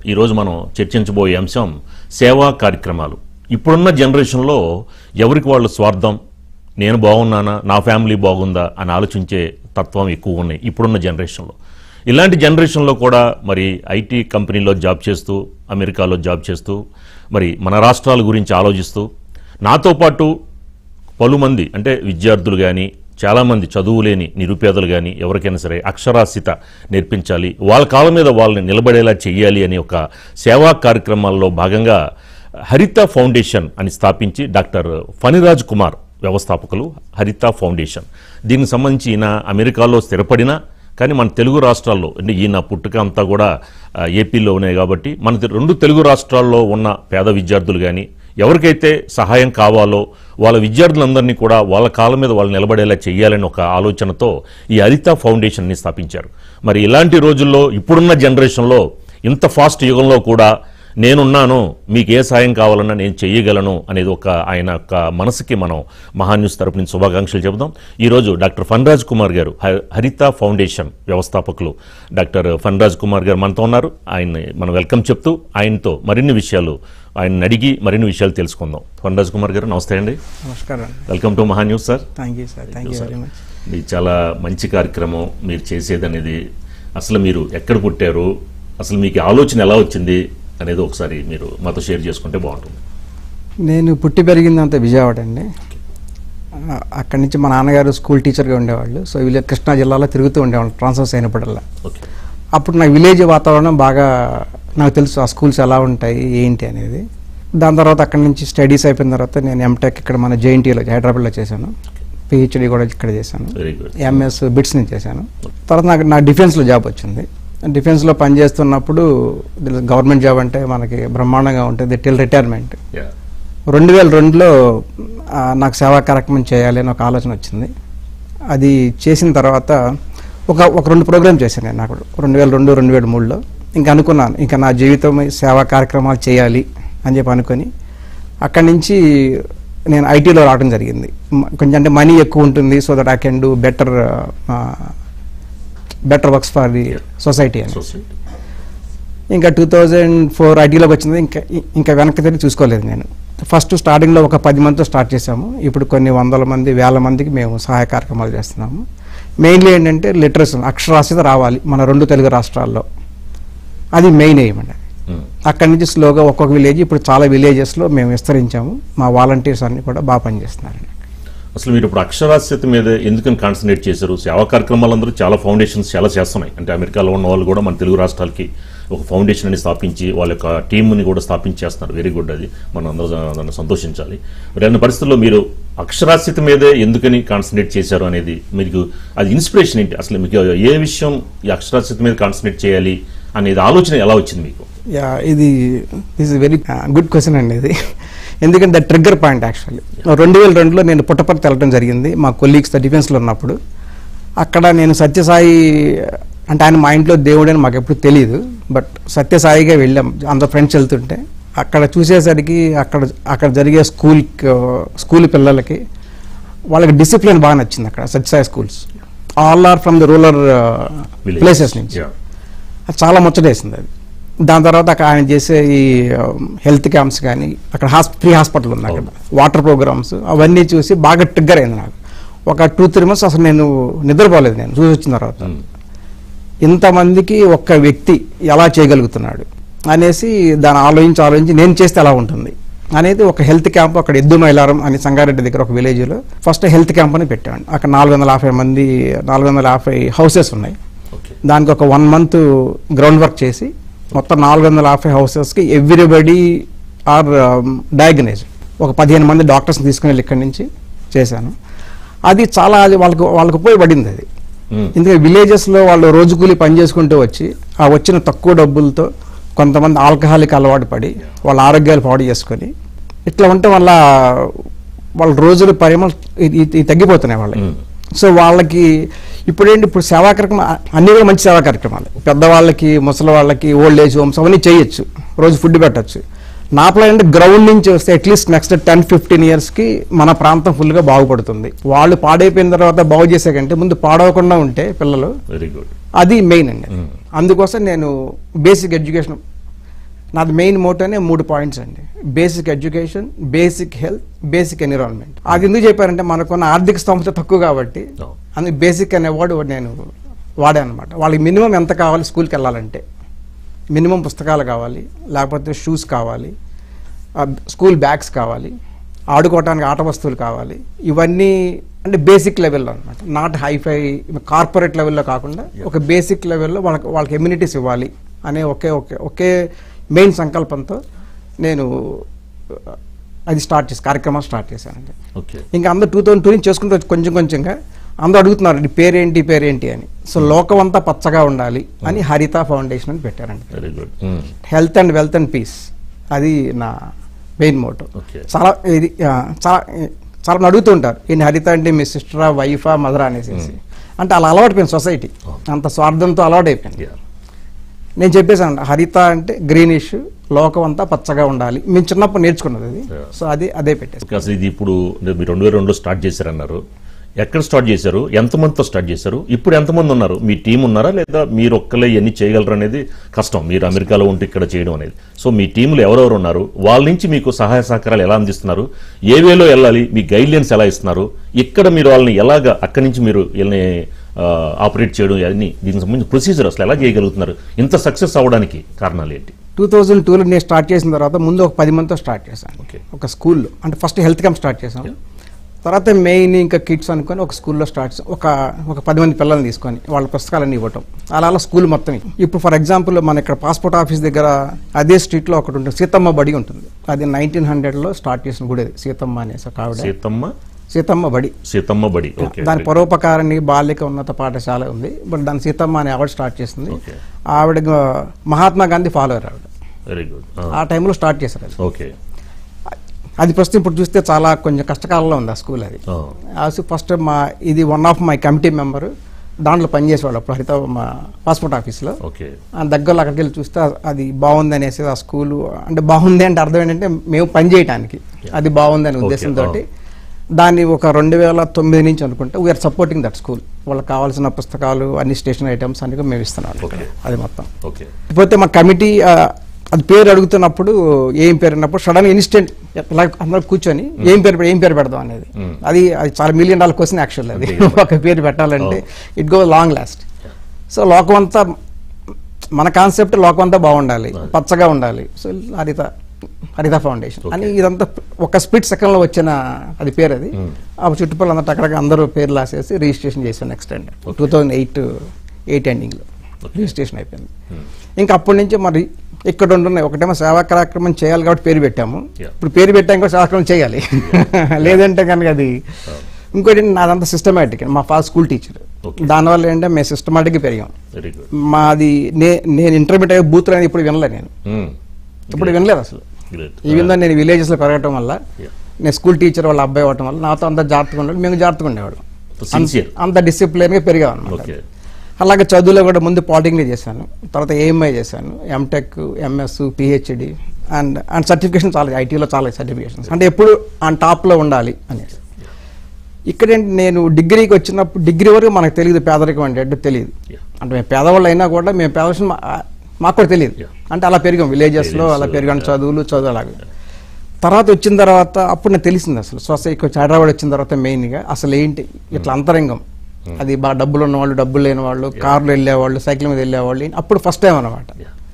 ఈరోజు మనం చర్చించబోయే అంశం సేవా కార్యక్రమాలు ఇప్పుడున్న జనరేషన్లో ఎవరికి వాళ్ళ స్వార్థం నేను బాగున్నానా నా ఫ్యామిలీ బాగుందా అని ఆలోచించే తత్వం ఎక్కువ ఉన్నాయి ఇప్పుడున్న జనరేషన్లో ఇలాంటి జనరేషన్లో కూడా మరి ఐటీ కంపెనీలో జాబ్ చేస్తూ అమెరికాలో జాబ్ చేస్తూ మరి మన రాష్ట్రాల గురించి ఆలోచిస్తూ నాతో పాటు పలుమంది అంటే విద్యార్థులు కానీ చాలామంది చదువు లేని నిరుపేదలు కానీ ఎవరికైనా సరే అక్షరాస్యత నేర్పించాలి వాళ్ళ కాళ్ళ మీద వాళ్ళని నిలబడేలా చెయ్యాలి అనే ఒక సేవా కార్యక్రమాల్లో భాగంగా హరిత ఫౌండేషన్ అని స్థాపించి డాక్టర్ ఫణిరాజ్ కుమార్ వ్యవస్థాపకులు హరిత ఫౌండేషన్ దీనికి సంబంధించి ఈయన అమెరికాలో స్థిరపడిన కానీ మన తెలుగు రాష్ట్రాల్లో అంటే ఈయన పుట్టుక అంతా కూడా ఆ, ఏపీలో ఉన్నాయి కాబట్టి మన తె- రెండు తెలుగు రాష్ట్రాల్లో ఉన్న పేద విద్యార్థులు కానీ ఎవరికైతే సహాయం కావాలో వాళ్ళ విద్యార్థులందరినీ కూడా వాళ్ళ కాళ్ళ మీద వాళ్ళు నిలబడేలా చేయాలని ఒక ఆలోచనతో ఈ హరిత ఫౌండేషన్ని స్థాపించారు మరి ఇలాంటి రోజుల్లో ఇప్పుడున్న జనరేషన్లో ఇంత ఫాస్ట్ యుగంలో కూడా నేనున్నాను మీకు ఏ సాయం కావాలన్నా నేను చెయ్యగలను అనేది ఒక ఆయన యొక్క మనసుకి మనం మహాన్యూస్ తరపు నుంచి శుభాకాంక్షలు చెబుదాం ఈరోజు డాక్టర్ ఫన్రాజ్ కుమార్ గారు హ- హరిత ఫౌండేషన్ వ్యవస్థాపకులు డాక్టర్ ఫన్రాజ్ కుమార్ గారు మనతో ఉన్నారు ఆయన్ని మనం వెల్కమ్ చెప్తూ ఆయనతో మరిన్ని విషయాలు ఆయన అడిగి మరిన్ని విషయాలు తెలుసుకుందాం ఫన్రాజ్ కుమార్ గారు నమస్తే అండి నమస్కారం welcome to Mahaa news sir thank you sir thank you very much ఇది చాలా మంచి కార్యక్రమం మీరు చేసేది అనేది అసలు మీరు ఎక్కడ పుట్టారు అసలు మీకు ఈ ఆలోచన ఎలా వచ్చింది అనేది ఒకసారి మీరు మాతో షేర్ చేసుకుంటే బాగుంటుంది నేను పుట్టి పెరిగిందంతా విజయవాడ అండి ఆ, అక్కడి నుంచి మా నాన్నగారు స్కూల్ టీచర్గా ఉండేవాళ్ళు సో వీళ్ళ కృష్ణా జిల్లాలో తిరుగుతూ ఉండేవాళ్ళు ట్రాన్స్ఫర్స్ అయినప్పుడల్లా ఓకే అప్పుడు నాకు విలేజ్ వాతావరణం బాగా నాకు తెలుసు ఆ స్కూల్స్ ఎలా ఉంటాయి ఏంటి అనేది దాని తర్వాత అక్కడి నుంచి స్టడీస్ అయిపోయిన తర్వాత నేను ఎంటెక్ ఇక్కడ మన జేఎన్టీలో హైదరాబాద్లో చేశాను పిహెచ్డి కూడా ఇక్కడ చేశాను వెరీ గుడ్ ఎంఎస్ బిట్స్ నుంచి చేశాను తర్వాత నాకు నా డిఫెన్స్లో జాబ్ వచ్చింది డిఫెన్స్లో పనిచేస్తున్నప్పుడు గవర్నమెంట్ జాబ్ అంటే మనకి బ్రహ్మాండంగా ఉంటుంది టిల్ రిటైర్మెంట్ యా రెండు వేల రెండులో ఆ, నాకు సేవా కార్యక్రమం చేయాలి అని ఒక ఆలోచన వచ్చింది అది చేసిన తర్వాత ఒక ఒక రెండు ప్రోగ్రామ్ చేశాను నేను నాకు రెండు వేల రెండు రెండు వేల మూడులో ఇంకా అనుకున్నాను ఇంకా నా జీవితం ఈ సేవా కార్యక్రమాలు చేయాలి అని చెప్పి అనుకొని అక్కడి నుంచి నేను ఐటీలో రావడం జరిగింది మ- కొంచెం అంటే మనీ ఎక్కువ ఉంటుంది so that I can do better better works for the society అని సొసైటీ ఇంకా టూ థౌజండ్ ఫోర్ ఐటీలోకి వచ్చింది ఇంకా ఇంకా వెనక్కి తిరిగి చూసుకోలేదు నేను ఫస్ట్ స్టార్టింగ్లో ఒక పది మందితో స్టార్ట్ చేసాము ఇప్పుడు కొన్ని వందల మంది వేల మందికి మేము సహాయ కార్యక్రమాలు చేస్తున్నాము మెయిన్లీ ఏంటంటే లిటరసీ అక్షరాస్యత రావాలి మన రెండు తెలుగు రాష్ట్రాల్లో అది మెయిన్ ఎయిమ్ అండి అక్కడి నుంచి స్లోగా ఒక్కొక్క విలేజ్ ఇప్పుడు చాలా విలేజెస్లో మేము విస్తరించాము మా వాలంటీర్స్ అన్ని కూడా బాగా పనిచేస్తున్నారండి అసలు మీరు ఇప్పుడు అక్షరాస్యత మీద ఎందుకని కాన్సన్ట్రేట్ చేశారు సేవా కార్యక్రమాలు అందరూ చాలా ఫౌండేషన్స్ చాలా చేస్తున్నాయి అంటే అమెరికాలో ఉన్న వాళ్ళు కూడా మన తెలుగు రాష్ట్రాలకి ఒక ఫౌండేషన్ అని స్థాపించి వాళ్ళ యొక్క టీంని కూడా స్థాపించి చేస్తున్నారు వెరీ గుడ్ అది మనం అందరూ దాన్ని సంతోషించాలి మరి అన్న పరిస్థితుల్లో మీరు అక్షరాస్యత మీదే ఎందుకని కాన్సన్ట్రేట్ చేశారు అనేది మీకు అది ఇన్స్పిరేషన్ ఏంటి అసలు మీకు ఏ విషయం ఈ అక్షరాస్యత మీద కాన్సన్ట్రేట్ చేయాలి అనేది ఆలోచన ఎలా వచ్చింది మీకు యా ఇది this is very good question అండి ఇది ఎందుకంటే ద ట్రిగ్గర్ పాయింట్ యాక్చువల్లీ రెండు వేల రెండులో నేను పుట్టపర్తి వెళ్ళడం జరిగింది మా కొలీగ్స్తో డిఫెన్స్లో ఉన్నప్పుడు అక్కడ నేను సత్యసాయి అంటే ఆయన మా ఇంట్లో దేవుడు అని మాకు ఎప్పుడు తెలియదు బట్ సత్యసాయిగా వెళ్ళాం అందరు ఫ్రెండ్స్ వెళ్తుంటే అక్కడ చూసేసరికి అక్కడ అక్కడ జరిగే స్కూల్ స్కూల్ పిల్లలకి వాళ్ళకి డిసిప్లిన్ బాగా నచ్చింది అక్కడ Sathya Sai schools all are from the rural Villages. Places నుంచి Yeah. అది చాలా ముచ్చటేసింది అది దాని తర్వాత అక్కడ ఆయన చేసే ఈ హెల్త్ క్యాంప్స్ కానీ అక్కడ హాస్ ఫ్రీ హాస్పిటల్ ఉంది అక్కడ వాటర్ ప్రోగ్రామ్స్ అవన్నీ చూసి బాగా ట్రిగ్గర్ అయింది నాకు ఒక టూ త్రీ మంత్స్ అసలు నేను నిద్రపోలేదు నేను చూసి వచ్చిన తర్వాత Mm. ఇంతమందికి ఒక్క వ్యక్తి ఎలా చేయగలుగుతున్నాడు అనేసి దాన్ని ఆలోచించి ఆలోచించి నేను చేస్తే ఎలా ఉంటుంది అనేది ఒక హెల్త్ క్యాంప్ అక్కడ ఎద్దు మైలారం అని సంగారెడ్డి దగ్గర ఒక విలేజ్లో ఫస్ట్ హెల్త్ క్యాంప్ అని పెట్టాను అక్కడ నాలుగు వందల యాభై మంది నాలుగు వందల యాభై హౌసెస్ ఉన్నాయి ఓకే దానికి ఒక వన్ మంత్ గ్రౌండ్ వర్క్ చేసి మొత్తం నాలుగు వందల యాభై హౌసెస్కి ఎవ్రీబడి ఆర్ డయాగ్నైజ్ ఒక పదిహేను మంది డాక్టర్స్ని తీసుకుని వెళ్ళి ఇక్కడి నుంచి చేశాను అది చాలా అది వాళ్ళకు వాళ్ళకు ఉపయోగపడింది అది Mm. ఎందుకంటే విలేజెస్లో వాళ్ళు రోజు కూలి పని చేసుకుంటూ వచ్చి ఆ వచ్చిన తక్కువ డబ్బులతో కొంతమంది ఆల్కహాలిక్ అలవాటు పడి వాళ్ళ ఆరోగ్యాలు పాడు చేసుకొని ఇట్లా ఉంటే వాళ్ళ వాళ్ళ రోజుల పరిమాణం ఇది- ఇది తగ్గిపోతున్నాయి వాళ్ళకి Mm. సో వాళ్ళకి ఇప్పుడేంటి ఇప్పుడు సేవా కార్యక్రమం అన్ని కూడా మంచి సేవా కార్యక్రమాలు పెద్దవాళ్ళకి ముసలి వాళ్ళకి ఓల్డ్ ఏజ్ హోమ్స్ అవన్నీ చేయొచ్చు రోజు ఫుడ్ పెట్టచ్చు నా ప్లాన్ అంటే గ్రౌండ్ నుంచి వస్తే అట్లీస్ట్ నెక్స్ట్ టెన్ ఫిఫ్టీన్ ఇయర్స్కి మన ప్రాంతం ఫుల్గా బాగుపడుతుంది వాళ్ళు పాడైపోయిన తర్వాత బాగు చేసే కంటే ముందు పాడవకుండా ఉంటే పిల్లలు వెరీ గుడ్ అది మెయిన్ అండి అందుకోసం నేను బేసిక్ ఎడ్యుకేషన్ నాది మెయిన్ మోటోనే మూడు పాయింట్స్ అండి basic education basic health basic environment అది ఎందుకు చెప్పారంటే మనకున్న ఆర్థిక స్తోమత తక్కువ కాబట్టి Oh. అందుకే బేసిక్ అనే వర్డ్ నేను వాడాను అనమాట వాళ్ళకి మినిమం ఎంత కావాలి స్కూల్కి వెళ్ళాలంటే మినిమం పుస్తకాలు కావాలి లేకపోతే షూస్ కావాలి ఆ, స్కూల్ బ్యాగ్స్ కావాలి ఆడుకోవడానికి ఆట వస్తువులు కావాలి ఇవన్నీ అంటే బేసిక్ లెవెల్లో అనమాట నాట్ హైఫై కార్పొరేట్ లెవెల్లో కాకుండా ఒక బేసిక్ లెవెల్లో వాళ్ళకి వాళ్ళకి ఎమ్యూనిటీస్ ఇవ్వాలి అనే ఒకే ఒకే ఒకే మెయిన్ సంకల్పంతో నేను ఆ, అది స్టార్ట్ చేసి కార్యక్రమం స్టార్ట్ చేశానండి ఓకే ఇంకా అందరూ టూ థౌసండ్ టూ నుంచి చేసుకుంటూ వచ్చి కొంచెం కొంచెంగా అందరూ అడుగుతున్నారు "నీ పేరేంటి పేరేంటి అని సో లోకం అంతా పచ్చగా ఉండాలి అని హరిత ఫౌండేషన్ అని పెట్టారండి very good health and wealth and peace అది నా మెయిన్ మోటో ఓకే చాలా ఇది ఆ, చాలా చాలా మంది అడుగుతూ ఉంటారు ఈయన హరిత అంటే మీ సిస్టరా వైఫా మదరా అనేసి అంటే అలా అలవాటు సొసైటీ అంత స్వార్థంతో అలవాటు అయిపోయింది నేను చెప్పేసాను హరిత అంటే గ్రీనిష్ లోకం అంతా పచ్చగా ఉండాలి మేము చిన్నప్పుడు నేర్చుకున్నది అది Yeah. సో అది అదే పెట్టేసి అసలు ఇది ఇప్పుడు మీరు రెండు వేల రెండులో స్టార్ట్ చేశారన్నారు ఎక్కడ స్టార్ట్ చేశారు ఎంతమందితో స్టార్ట్ చేశారు ఇప్పుడు ఎంతమంది ఉన్నారు మీ టీం ఉన్నారా లేదా మీరు ఒక్కలే ఇవన్నీ చేయగలరు అనేది కష్టం మీరు అమెరికాలో ఉంటూ ఇక్కడ చేయడం అనేది సో మీ టీంలో ఎవరెవరు ఉన్నారు వాళ్ళ నుంచి మీకు సహాయ సహకారాలు ఎలా అందిస్తున్నారు ఏ వేలో వెళ్ళాలి మీ గైడ్లైన్స్ ఎలా ఇస్తున్నారు ఇక్కడ మీరు వాళ్ళని ఎలాగ అక్కడి నుంచి మీరు వీళ్ళని ఆపరేట్ చేయడం అన్ని దీనికి సంబంధించిన ప్రొసీజర్ అసలు ఎలా చేయగలుగుతున్నారు ఇంత సక్సెస్ అవ్వడానికి కారణాలు ఏంటి టూ థౌజండ్ టూలో నేను స్టార్ట్ చేసిన తర్వాత ముందు ఒక పది మందితో స్టార్ట్ చేశాను ఓకే ఒక స్కూల్లో అంటే ఫస్ట్ హెల్త్ క్యాంప్ స్టార్ట్ చేసాం తర్వాత మెయిన్ ఇంకా కిడ్స్ అనుకొని ఒక స్కూల్లో స్టార్ట్ చేసాం ఒక ఒక పది మంది పిల్లల్ని తీసుకొని వాళ్ళ పుస్తకాలన్నీ ఇవ్వటం అలా అలా స్కూల్ మొత్తం ఇప్పుడు ఫర్ ఎగ్జాంపుల్ మన ఇక్కడ పాస్పోర్ట్ ఆఫీస్ దగ్గర అదే స్ట్రీట్లో ఒకటి ఉంటుంది సీతమ్మ బడి ఉంటుంది అది నైన్టీన్ హండ్రెడ్లో స్టార్ట్ చేసిన గుడి అది సీతమ్మ అనేసి ఒక ఆవిడ సీతమ్మ సీతమ్మ బడి సీతమ్మ బడి ఓకే దాని పరోపకారిణి బాలిక ఉన్నత పాఠశాల ఉంది బట్ దాని సీతమ్మ అనే ఆవిడ స్టార్ట్ చేసింది ఓకే ఆవిడ గ- మహాత్మా గాంధీ ఫాలోవర్ ఆవిడ వెరీ గుడ్ ఆ టైంలో స్టార్ట్ చేశారు అది ఓకే అది ప్రస్తుతం ఇప్పుడు చూస్తే చాలా కొంచెం కష్టకాలంలో ఉంది ఆ స్కూల్ అది అది ఫస్ట్ మా ఇది one of my committee member దాంట్లో పనిచేసేవాళ్ళు అప్పుడు హరిత మా పాస్పోర్ట్ ఆఫీస్లో ఓకే ఆ దగ్గరలో అక్కడికి వెళ్ళి చూస్తే ఆ- అది బాగుంది అనేసి ఆ స్కూలు అంటే బాగుంది అంటే అర్థం ఏంటంటే మేము పని చేయడానికి అది బాగుంది అనే Okay, ఉద్దేశంతో దాన్ని ఒక రెండు వేల తొమ్మిది నుంచి అనుకుంటే వీఆర్ సపోర్టింగ్ దట్ స్కూల్ వాళ్ళకి కావాల్సిన పుస్తకాలు అన్ని స్టేషన్ ఐటమ్స్ అన్ని కూడా మేము ఇస్తున్నాం Okay. అది మొత్తం ఓకే లేకపోతే మా కమిటీ ఆ, అది పేరు అడుగుతున్నప్పుడు ఏం పేరు అన్నప్పుడు సడన్ ఇన్స్టెంట్ ఇలా అందరూ కూర్చొని ఏం పేరు ఏం పేరు పెడదాం అనేది Mm. అది అది చాలా మిలియన్ డాలర్ క్వశ్చన్ యాక్చువల్ అది ఒక పేరు పెట్టాలంటే it go long last so లోకం అంతా మన కాన్సెప్ట్ లోకం అంతా బాగుండాలి పచ్చగా ఉండాలి సో హరిత హరిత ఫౌండేషన్ అని ఇదంతా ఒక స్ప్లిట్ సెకండ్ లో వచ్చిన అది పేరు అది ఆ చుట్టుపక్కల అందరూ అక్కడికి అందరూ పేర్లు రాసేసి రిజిస్ట్రేషన్ చేసాం next and two thousand eight eight ending లో రిజిస్ట్రేషన్ అయిపోయింది ఇంకా అప్పటి నుంచి మరి ఇక్కడ ఉంటున్నాయి ఒకటేమో సేవా కార్యక్రమం చేయాలి కాబట్టి పేరు పెట్టాము Yeah. ఇప్పుడు పేరు పెట్టాం కూడా సేవా కార్యక్రమం చేయాలి లేదంటే కనుక అది ఇంకోటి నాదంతా సిస్టమేటిక్ మా ఫాదర్ స్కూల్ టీచర్ Okay. దానివల్ల ఏంటంటే మేము సిస్టమేటిక్గా పెరిగాం వెరీ గుడ్ మాది నే నేను ఇంటర్మీడియట్ అయ్యే బూత్లు అనేది ఇప్పుడు వినలే నేను ఇప్పుడు వినలేదు అసలు గ్రేట్ ఈవెన్ దో నేను విలేజెస్లో పెరగటం వల్ల Yeah. నేను స్కూల్ టీచర్ వాళ్ళ అబ్బాయి అవ్వటం వల్ల నాతో అంత జాగ్రత్తగా ఉండేవాడు మేము జాగ్రత్తగా ఉండేవాడు సిన్సియర్ అంత డిసిప్లిన్గా పెరిగాం అనమాట ఓకే అలాగే చదువులో కూడా ముందు పాలిటెక్నిక్ చేశాను తర్వాత ఏఎంఐ చేశాను MTech MS PhD and and certification చాలా ఐటీలో చాలా సర్టిఫికేషన్స్ అంటే ఎప్పుడు ఆన్ టాప్లో ఉండాలి అనేసి ఇక్కడ ఏంటి నేను డిగ్రీకి వచ్చినప్పుడు డిగ్రీ వరకు మనకు తెలియదు పేదరికం అంటే ఏంటో తెలియదు Yeah. అంటే మేము పేదవాళ్ళు అయినా కూడా మేము పేదవాళ్ళు మాకు కూడా తెలియదు Yeah. అంటే అలా పెరిగాం విలేజెస్లో అలా Villages, పెరిగాను yeah. చదువులు చదువు అలాగే తర్వాత వచ్చిన తర్వాత అప్పుడు నాకు తెలిసింది అసలు సొసైటీ కొంచెం హైదరాబాద్ వచ్చిన తర్వాత మెయిన్గా అసలు ఏంటి ఇట్లా అంతరంగం అది బాగా డబ్బులు ఉన్న వాళ్ళు డబ్బులు లేని వాళ్ళు కార్లు వెళ్ళేవాళ్ళు సైకిల్ మీద వెళ్ళేవాళ్ళు అప్పుడు ఫస్ట్ టైం అనమాట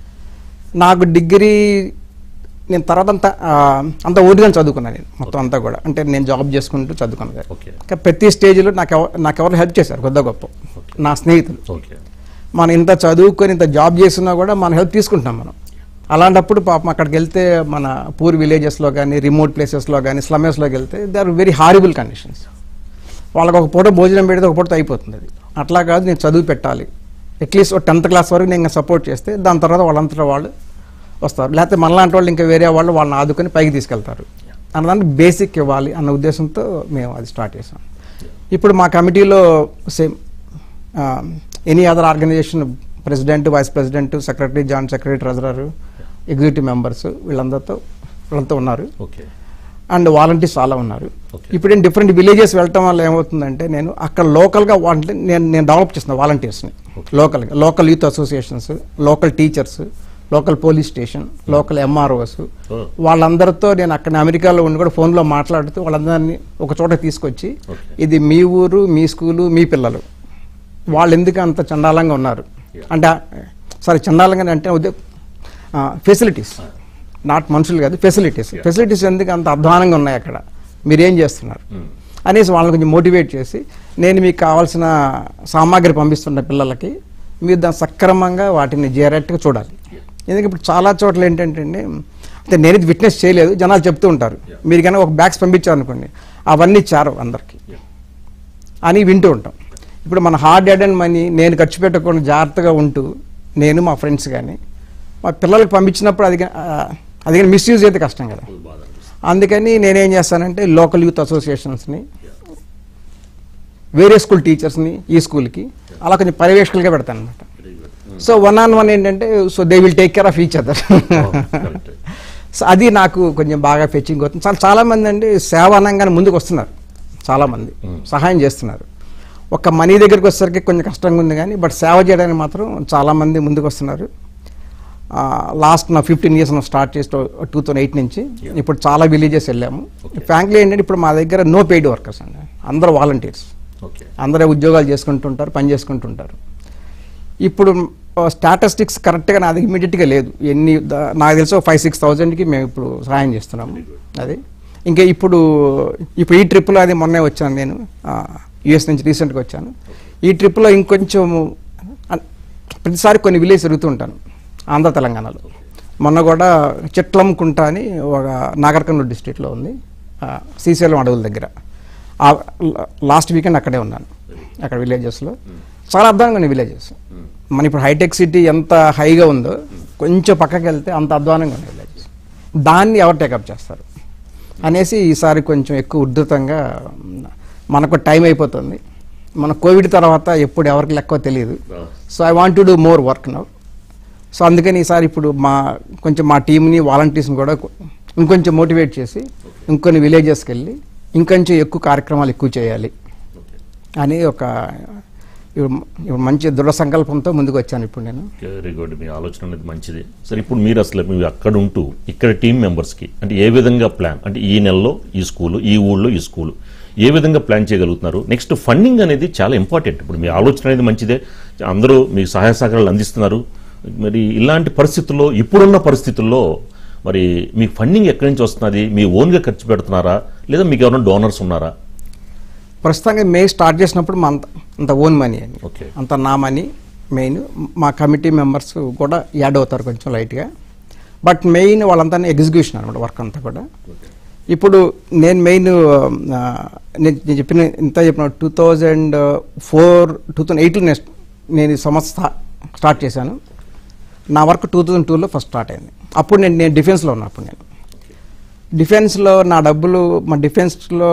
నాకు డిగ్రీ నేను తర్వాత అంతా ఆ, అంత ఓడిగా చదువుకున్నాను నేను మొత్తం అంతా కూడా అంటే నేను జాబ్ చేసుకుంటూ చదువుకున్నది ఓకే ఇంకా ప్రతి స్టేజ్లో నాకు ఎవ- నాకు ఎవరు హెల్ప్ చేశారు కొద్ది గొప్ప నా స్నేహితులు ఓకే మనం ఇంత చదువుకొని ఇంత జాబ్ చేస్తున్నా కూడా మన హెల్ప్ తీసుకుంటున్నాం మనం అలాంటప్పుడు పాపం అక్కడికి వెళ్తే మన పూర్ విలేజెస్లో కానీ రిమోట్ ప్లేసెస్లో కానీ స్లమేస్లోకి వెళ్తే they are very horrible conditions వాళ్ళకి ఒక పూట భోజనం పెడితే ఒక పూట అయిపోతుంది అది అట్లా కాదు నేను చదువు పెట్టాలి అట్లీస్ట్ ఒక టెన్త్ క్లాస్ వరకు నేను సపోర్ట్ చేస్తే దాని తర్వాత వాళ్ళంతటా వాళ్ళు వస్తారు లేకపోతే మనలాంటి వాళ్ళు ఇంకా వేరే వాళ్ళు వాళ్ళని ఆదుకొని పైకి తీసుకెళ్తారు అన్నదాన్ని బేసిక్ ఇవ్వాలి అన్న ఉద్దేశంతో మేము అది స్టార్ట్ చేసాం ఇప్పుడు మా కమిటీలో same any other organization president vice president secretary joint secretary treasurer executive members వీళ్ళందరితో వీళ్ళంతా ఉన్నారు ఓకే అండ్ వాలంటీర్స్ చాలా ఉన్నారు Okay. ఇప్పుడు నేను డిఫరెంట్ విలేజెస్ వెళ్ళటం వల్ల ఏమవుతుందంటే నేను అక్కడ లోకల్గా వాలంటీ నేను నేను డెవలప్ చేస్తున్నా వాలంటీర్స్ని లోకల్గా local youth associations local teachers local police station local MROs Oh. వాళ్ళందరితో నేను అక్కడ అమెరికాలో ఉండి కూడా ఫోన్లో మాట్లాడుతూ వాళ్ళందరినీ ఒక చోట తీసుకొచ్చి Okay. ఇది మీ ఊరు మీ స్కూలు మీ పిల్లలు వాళ్ళు ఎందుకు అంత చండాలంగా ఉన్నారు Yeah. అంటే సారీ చండాలంగా అంటే ఉద్దే ఫెసిలిటీస్ నాట్ మనుషులు కాదు ఫెసిలిటీస్ Yeah. ఫెసిలిటీస్ ఎందుకు అంత అధ్వానంగా ఉన్నాయి అక్కడ మీరేం చేస్తున్నారు అనేసి వాళ్ళని కొంచెం మోటివేట్ చేసి నేను మీకు కావాల్సిన సామాగ్రి పంపిస్తున్న పిల్లలకి మీరు దాన్ని సక్రమంగా వాటిని జాగ్రత్తగా చూడాలి ఎందుకంటే ఇప్పుడు చాలా చోట్ల ఏంటంటే అండి, అంటే నేను ఇది విట్నెస్ చేయలేదు జనాలు చెప్తూ ఉంటారు Yeah. మీరు కనుక ఒక బ్యాగ్స్ పంపించారు అనుకోండి అవన్నీ చారు అందరికి అని వింటూ ఉంటాం ఇప్పుడు మన హార్డ్ హెడ్ అండ్ మనీ నేను ఖర్చు పెట్టకుండా జాగ్రత్తగా ఉంటూ నేను మా ఫ్రెండ్స్ కానీ మా పిల్లలకి పంపించినప్పుడు అది గా- ఆ, అది కానీ మిస్యూజ్ అయితే కష్టం కదా అందుకని నేనేం చేస్తానంటే లోకల్ యూత్ అసోసియేషన్స్ని వేరే స్కూల్ టీచర్స్ని ఈ స్కూల్కి అలా కొంచెం పర్యవేక్షకులుగా పెడతాను అనమాట సో వన్ ఆన్ వన్ ఏంటంటే so they will take care of each other correct. So అది నాకు కొంచెం బాగా ఫెచ్చింగ్ అవుతుంది చాలా చాలా మంది అండి సేవ అనగానే ముందుకు వస్తున్నారు చాలా మంది సహాయం చేస్తున్నారు ఒక మనీ దగ్గరికి వచ్చేసరికి కొంచెం కష్టంగా ఉంది కానీ బట్ సేవ చేయడానికి మాత్రం చాలా మంది ముందుకు వస్తున్నారు లాస్ట్ నా ఫిఫ్టీన్ ఇయర్స్ స్టార్ట్ చేసి టూ థౌసండ్ ఎయిట్ నుంచి Yeah. ఇప్పుడు చాలా విలేజెస్ వెళ్ళాము Okay. ఫ్రాంక్లీ ఏంటంటే ఇప్పుడు మా దగ్గర నో పెయిడ్ వర్కర్స్ అండి అందరూ వాలంటీర్స్ ఓకే అందరూ ఉద్యోగాలు చేసుకుంటుంటారు పని చేసుకుంటుంటారు ఇప్పుడు స్టాటిస్టిక్స్ కరెక్ట్గా నాది ఇమీడియట్గా లేదు ఎన్ని ద- నాకు తెలిసి ఫైవ్ సిక్స్ థౌజండ్కి మేము ఇప్పుడు సహాయం చేస్తున్నాము అది ఇంకా ఇప్పుడు ఇప్పుడు ఈ ట్రిప్లో అది మొన్నే వచ్చాను నేను యుఎస్ నుంచి రీసెంట్గా వచ్చాను ఈ ట్రిప్లో ఇంకొంచెం అన్- ప్రతిసారి కొన్ని విలేజ్ తిరుగుతూ ఉంటాను ఆంధ్ర తెలంగాణలో మొన్న కూడా చిట్లంకుంట అని ఒక నాగర్కర్నూలు డిస్ట్రిక్ట్లో ఉంది ఆ, శ్రీశైలం అడవుల దగ్గర లాస్ట్ వీకెండ్ అక్కడే ఉన్నాను అక్కడ విలేజెస్లో చాలా అద్భుతంగా ఉన్నాయి విలేజెస్ మన ఇప్పుడు హైటెక్ సిటీ ఎంత హైగా ఉందో కొంచెం పక్కకి వెళ్తే అంత అధ్వానంగా ఉన్నాయి విలేజెస్ దాన్ని ఎవరు టేకప్ చేస్తారు అనేసి ఈసారి కొంచెం ఎక్కువ ఉద్ధృతంగా మ్, మనకు టైం అయిపోతుంది మన కోవిడ్ తర్వాత ఎప్పుడు ఎవరికి లెక్క తెలియదు so I want to do more work now so అందుకని ఈసారి ఇప్పుడు మా కొంచెం మా టీంని వాలంటీర్స్ని కూడా కొ- ఇంకొంచెం మోటివేట్ చేసి ఇంకొన్ని విలేజెస్కి వెళ్ళి ఇంకొంచెం ఎక్కువ కార్యక్రమాలు ఎక్కువ చేయాలి అని ఒక ఇప్పుడు ఇప్పుడు మంచి దృఢ సంకల్పంతో ముందుకు వచ్చాను ఇప్పుడు నేను వెరీ గుడ్ మీ ఆలోచన అనేది మంచిది సరే ఇప్పుడు మీరు అసలు మీరు అక్కడ ఉంటూ ఇక్కడ టీం మెంబర్స్కి అంటే ఏ విధంగా ప్లాన్ అంటే ఈ నెలలో ఈ స్కూలు ఈ ఊళ్ళో ఈ స్కూలు ఏ విధంగా ప్లాన్ చేయగలుగుతున్నారు నెక్స్ట్ ఫండింగ్ అనేది చాలా ఇంపార్టెంట్ ఇప్పుడు మీ ఆలోచన అనేది మంచిదే అందరూ మీకు సహాయ సహకారాలు అందిస్తున్నారు మరి ఇలాంటి పరిస్థితుల్లో ఇప్పుడున్న పరిస్థితుల్లో మరి మీకు ఫండింగ్ ఎక్కడి నుంచి వస్తున్నది మీ ఓన్గా ఖర్చు పెడుతున్నారా లేదా మీకు ఎవరైనా డోనర్స్ ఉన్నారా ప్రస్తుతంగా మే స్టార్ట్ చేసినప్పుడు మా అంత అంత ఓన్ మనీ అని ఓకే అంత నా మనీ మెయిన్ మా కమిటీ మెంబర్స్ కూడా యాడ్ అవుతారు కొంచెం లైట్గా బట్ మెయిన్ వాళ్ళంతా ఎగ్జిక్యూషన్ అనమాట వర్క్ అంతా కూడా ఇప్పుడు నేను మెయిన్ ఆ, నేను నేను చెప్పిన ఇంత చెప్పిన two thousand four two thousand ఎయిట్లో నేను నేను ఈ సంస్థ స్టార్ట్ చేశాను నా వర్క్ టూ థౌజండ్ టూలో ఫస్ట్ స్టార్ట్ అయింది అప్పుడు నేను నేను డిఫెన్స్లో ఉన్నా అప్పుడు నేను డిఫెన్స్లో నా డబ్బులు మా డిఫెన్స్లో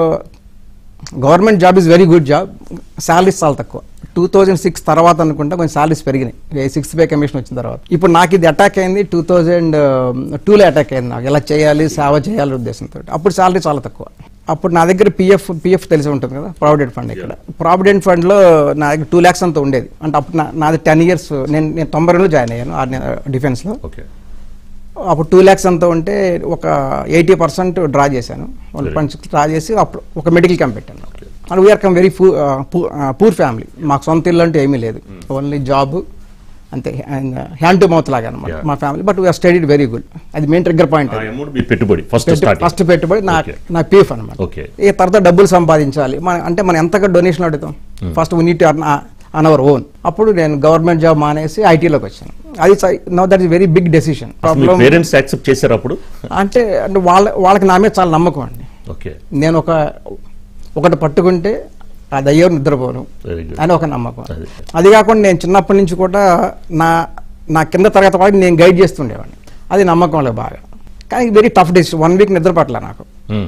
government job is very good job salaries చాలా తక్కువ టూ థౌజండ్ సిక్స్ తర్వాత అనుకుంటా కొంచెం శాలరీస్ పెరిగినాయి సిక్స్ పే కమిషన్ వచ్చిన తర్వాత ఇప్పుడు నాకు ఇది అటాక్ అయింది టూ థౌజండ్ టూలో అటాక్ అయింది నాకు ఎలా చేయాలి సేవ చేయాలి ఉద్దేశంతో అప్పుడు శాలరీ చాలా తక్కువ అప్పుడు నా దగ్గర పిఎఫ్ పిఎఫ్ తెలిసి ఉంటుంది కదా ప్రావిడెంట్ ఫండ్ ఇక్కడ ప్రావిడెంట్ ఫండ్లో నా దగ్గర టూ ల్యాక్స్ అంతా ఉండేది అంటే అప్పుడు నా- నాది టెన్ ఇయర్స్ నేను నేను తొంభై రెండులో జాయిన్ అయ్యాను ఆర్మీ డిఫెన్స్లో ఓకే అప్పుడు టూ ల్యాక్స్ అంతా ఉంటే ఒక ఎయిటీ పర్సెంట్ డ్రా చేశాను వన్ పాయింట్ సిక్స్ డ్రా చేసి అప్పుడు ఒక మెడికల్ క్యాంప్ పెట్టాను and we are come very poor family మాకు సొంత ఇల్లు అంటే ఏమీ లేదు ఓన్లీ జాబ్ అంతే హ్యాండ్ టు మౌత్ లాగా అనమాట Yeah. మా family but we are studied very good అది మెయిన్ ట్రిగ్గర్ పాయింట్ ఆ అమౌంట్ మీ పెట్టుబడి ఫస్ట్ స్టార్ట్ ఫస్ట్ పెట్టుబడి నా Okay. నా పీఎఫ్ అనమాట ఓకే ఈ తర్వాత డబ్బులు సంపాదించాలి మన అంటే మనం ఎంతగా డొనేషన్ అడుగుతాం first we need on our own అప్పుడు నేను గవర్నమెంట్ జాబ్ మానేసి ఐటీలోకి వచ్చాను అది no that is very big decision మీ ప్రాబ్లం పేరెంట్స్ యాక్సెప్ట్ చేశారు అప్పుడు అంటే అంటే వాళ్ళ వాళ్ళకి నా మీద చాలా నమ్మకం అండి ఓకే నేను ఒక ఒకటి పట్టుకుంటే అది అయ్యో నిద్రపోను వెరీ గుడ్ అని ఒక నమ్మకం అది. అది కాకుండా నేను చిన్నప్పటి నుంచి కూడా నా నా కింద తరగతి వాళ్ళకి నేను గైడ్ చేస్తుండేవాడిని అది నమ్మకం లేదు బాగా కానీ very tough decision one week నిద్ర పట్టలే నాకు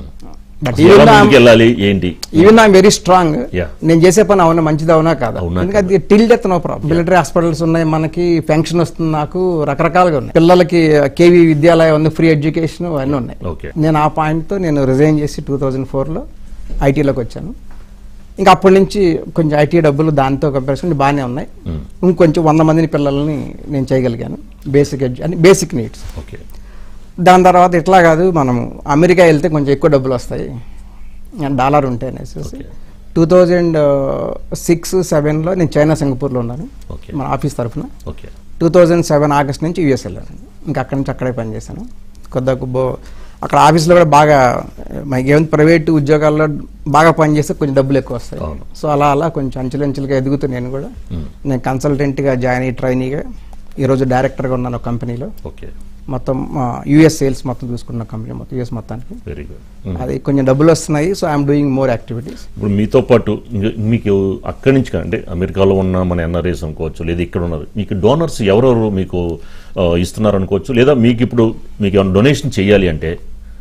బట్ ఎలా ముందుకు వెళ్ళాలి ఏంటి even I'm very strong Yeah. నేను చేసే పని అవునా మంచిది అవునా కాదా అవునా ఎందుకంటే till death no problem military hospitals ఉన్నాయి మనకి పెన్షన్ వస్తుంది నాకు రకరకాలుగా ఉన్నాయి పిల్లలకి కేవీ విద్యాలయం ఉంది ఫ్రీ ఎడ్యుకేషన్ అన్నీ ఉన్నాయి ఓకే నేను ఆ పాయింట్తో నేను రిజైన్ చేసి టూ థౌజండ్ ఫోర్లో ఐటీలోకి వచ్చాను ఇంకా అప్పటి నుంచి కొంచెం ఐటీ డబ్బులు దాంతో కంపారిజన్ బాగానే ఉన్నాయి మ్మ్. ఇంకొంచెం వంద మందిని పిల్లల్ని నేను చేయగలిగాను బేసిక్ ఎడ్యు అని బేసిక్ నీడ్స్ ఓకే దాని తర్వాత ఇట్లా కాదు మనము అమెరికా వెళ్తే కొంచెం ఎక్కువ డబ్బులు వస్తాయి డాలర్ ఉంటాయి అనేసి Okay. టూ థౌజండ్ సిక్స్ సెవెన్లో నేను చైనా సింగపూర్లో ఉన్నాను ఓకే మన ఆఫీస్ తరఫున okay two thousand seven August నుంచి యూఎస్ వెళ్ళాను ఇంకా అక్కడి నుంచి అక్కడే పనిచేశాను కొద్దిగా బో అక్కడ ఆఫీస్లో కూడా బాగా మనకి ఏమైనా ప్రైవేట్ ఉద్యోగాల్లో బాగా పనిచేస్తే కొంచెం డబ్బులు ఎక్కువ వస్తాయి అవును. సో అలా అలా కొంచెం అంచెలంచెలుగా ఎదుగుతూ నేను కూడా మ్మ్. నేను కన్సల్టెంట్గా జాయిన్ అయ్యి ట్రైనీగా ఈరోజు డైరెక్టర్గా ఉన్నాను ఒక కంపెనీలో ఓకే మొత్తం యూఎస్ సేల్స్ మొత్తం చూసుకున్న కంపెనీ మొత్తం యూఎస్ మొత్తానికి వెరీ గుడ్ అది కొంచెం డబ్బులు వస్తున్నాయి so I'm doing more activities ఇప్పుడు మీతో పాటు ఇంక- మీకు అక్కడి నుంచి కా- అంటే అమెరికాలో ఉన్న మన ఎన్ఆర్ఐస్ అనుకోవచ్చు లేదా ఇక్కడ ఉన్నారు మీకు డోనర్స్ ఎవరెవరు మీకు ఆ, ఇస్తున్నారు అనుకోవచ్చు లేదా మీకు ఇప్పుడు మీకు ఏమైనా డొనేషన్ చేయాలి అంటే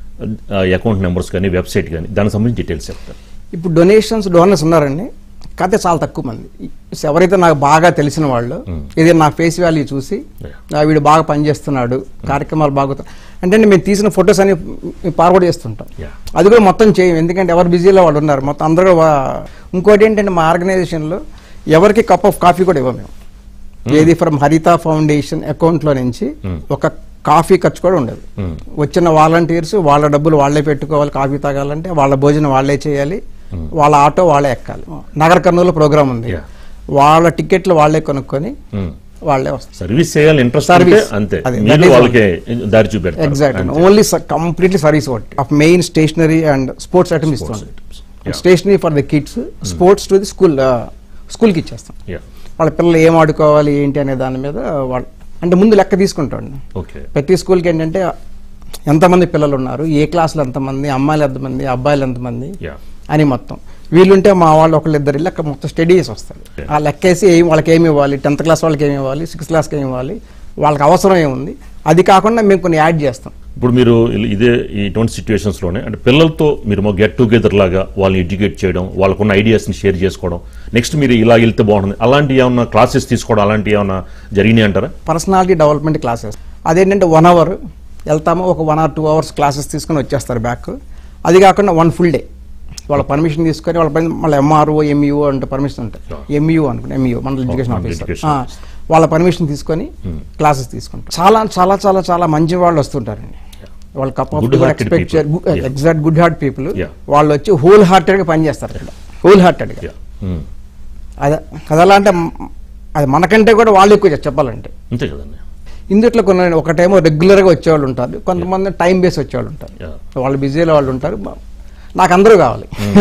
అకౌంట్ నెంబర్స్ కానీ వెబ్సైట్ కానీ దానికి సంబంధించి డీటెయిల్స్ చెప్తారు ఇప్పుడు డొనేషన్స్ డోనర్స్ ఉన్నారండి కాకపోతే చాలా తక్కువ మంది ఎవరైతే నాకు బాగా తెలిసిన వాళ్ళు ఇది నా ఫేస్ వాల్యూ చూసి Yeah. "ఆ, వీడు బాగా పనిచేస్తున్నాడు కార్యక్రమాలు బాగా అంటే మేము తీసిన ఫొటోస్ అని ఫార్వర్డ్ చేస్తుంటాం Yeah. అది కూడా మొత్తం చేయం ఎందుకంటే ఎవరు బిజీలో వాళ్ళు ఉన్నారు మొత్తం అందరూ వా- ఇంకోటి ఏంటంటే మా ఆర్గనైజేషన్లో ఎవరికి కప్ ఆఫ్ కాఫీ కూడా ఇవ్వం మేము ఏది ఫ్రమ్ హరిత ఫౌండేషన్ అకౌంట్లో నుంచి ఒక కాఫీ ఖర్చు కూడా ఉండదు Hmm. వచ్చిన వాలంటీర్స్ వాళ్ళ డబ్బులు వాళ్ళే పెట్టుకోవాలి కాఫీ తాగాలంటే వాళ్ళ భోజనం వాళ్ళే చేయాలి వాళ్ళ ఆటో వాళ్ళే ఎక్కాలి నగర కర్నూలు ప్రోగ్రామ్ ఉంది Yeah. వాళ్ళ టికెట్లు వాళ్ళే కొనుక్కొని వాళ్ళే వస్తారు సర్వీస్ చేయాలి ఇంట్రెస్ట్ అంటే Service. అంతే అదే, మీరు that is వాళ్ళకి దారి చూపెడతారు ఎగ్జాక్ట్ అంతే. ఓన్లీ కంప్లీట్లీ సర్వీస్ ఒకటి of main stationery and sports items ఇస్తాం items. Yeah. Stationery for the kids sports to the school స్కూల్కి ఇచ్చేస్తాం Yeah. వాళ్ళ పిల్లలు ఏం ఆడుకోవాలి ఏంటి అనే దాని మీద వాళ్ళు అంటే ముందు లెక్క తీసుకుంటాం ఓకే ప్రతి స్కూల్కి ఏంటంటే ఎంతమంది పిల్లలు ఉన్నారు ఏ క్లాసులో ఎంతమంది అమ్మాయిలు ఎంతమంది అబ్బాయిలు ఎంతమంది యా అని మొత్తం వీళ్ళుంటే మా వాళ్ళు ఒకళ్ళిద్దరు లెక్క మొత్తం స్టడీ చేసి వస్తారు Yeah. ఆ లెక్క వేసి ఏం వాళ్ళకి ఏమి ఇవ్వాలి టెన్త్ క్లాస్ వాళ్ళకి ఏమి ఇవ్వాలి సిక్స్త్ క్లాస్కి ఏమి ఇవ్వాలి వాళ్ళకి అవసరం ఏముంది అది కాకుండా మేము కొన్ని యాడ్ చేస్తాం ఇప్పుడు మీరు ఇల్- ఇదే ఇటువంటి సిచ్యువేషన్స్ లోనే అంటే పిల్లలతో మీరు గెట్ టుగెదర్ లాగా వాళ్ళని ఎడ్యుకేట్ చేయడం వాళ్ళకున్న ఐడియాస్ని షేర్ చేసుకోవడం నెక్స్ట్ మీరు ఇలా వెళ్తే బాగుంటుంది అలాంటి ఏమన్నా క్లాసెస్ తీసుకోవడం అలాంటి ఏమన్నా జరిగినాయి అంటారా పర్సనాలిటీ డెవలప్మెంట్ క్లాసెస్ అదేంటంటే వన్ అవర్ వెళ్తాము ఒక one or two hours classes తీసుకొని వచ్చేస్తారు బ్యాక్ అది కాకుండా వన్ ఫుల్ డే వాళ్ళ పర్మిషన్ తీసుకొని వాళ్ళ పైన మళ్ళీ ఎంఆర్ఓ ఎంఈఓ అంటే పర్మిషన్ ఉంటాయి Yeah. ఎంఈఓ అనుకుంటే ఎంఈఓ మన ఎడ్యుకేషన్ మన ఆఫీసర్ education వాళ్ళ పర్మిషన్ తీసుకొని క్లాసెస్ తీసుకుంటారు చాలా చాలా చాలా చాలా మంచి వాళ్ళు వస్తుంటారండి వాళ్ళ కప్ ఆఫ్ Good కూడా hearted ఎక్స్పెక్ట్ people. చేయరు Yeah. Exact good heart people Yeah. వాళ్ళు వచ్చి హోల్ హార్టెడ్గా పనిచేస్తారు ఇక్కడ హోల్ హార్టెడ్గా యా ఉమ్. అదే అదలా అంటే మ్- అది మనకంటే కూడా వాళ్ళు ఎక్కువ చేస్తారు చెప్పాలంటే అంతే కదండి ఇందుట్లో కొన్ని ఒకటేమో రెగ్యులర్గా వచ్చేవాళ్ళు ఉంటారు కొంతమంది టైం బేస్ వచ్చేవాళ్ళు ఉంటారు యా వాళ్ళు బిజీలో వాళ్ళు ఉంటారు మా- నాకు అందరూ కావాలి